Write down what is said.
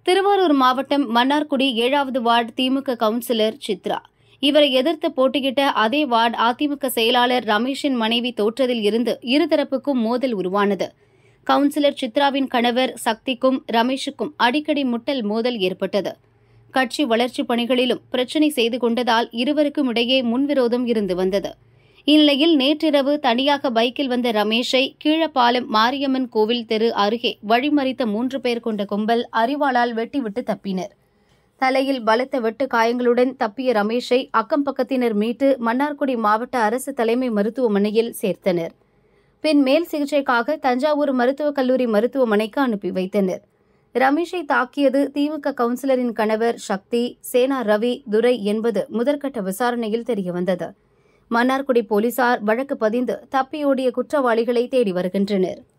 திருவாரூர் மாவட்டம் மன்னார்குடி ஏழாவது வார்டு திமுக கவுன்சிலர் சித்ரா இவரை எதிர்த்து போட்டியிட்ட அதே வார்டு அதிமுக செயலாளர் ரமேஷின் மனைவி தோற்றதில் இருந்து இருதரப்புக்கும் மோதல் உருவானது கவுன்சிலர் சித்ராவின் கணவர் சக்திக்கும் ரமேஷுக்கும் அடிக்கடி முட்டல் மோதல் ஏற்பட்டது கட்சி வளர்ச்சிப் பணிகளிலும் பிரச்சினை செய்து கொண்டதால் இருவருக்கும் இடையே முன்விரோதம் இருந்து வந்தது இந்நிலையில் நேற்றிரவு தனியாக பைக்கில் வந்த ரமேஷை கீழப்பாலம் மாரியம்மன் கோவில் தெரு அருகே வழிமறித்த மூன்று பேர் கொண்ட கும்பல் அரிவாளால் வெட்டிவிட்டு தப்பினர் தலையில் பலத்த வெட்டு காயங்களுடன் தப்பிய ரமேஷை அக்கம் பக்கத்தினர் மீட்டு மன்னார்குடி மாவட்ட அரசு தலைமை மருத்துவமனையில் சேர்த்தனர் பின் மேல் சிகிச்சைக்காக தஞ்சாவூர் மருத்துவக் கல்லூரி மருத்துவமனைக்கு அனுப்பி வைத்தனர் ரமேஷை தாக்கியது திமுக கவுன்சிலரின் கணவர் சக்தி சேனா ரவி துரை என்பது முதற்கட்ட விசாரணையில் தெரியவந்தது மன்னார்குடி போலீசார் வழக்கு பதிந்து தப்பியோடிய குற்றவாளிகளை தேடி வருகின்றனர்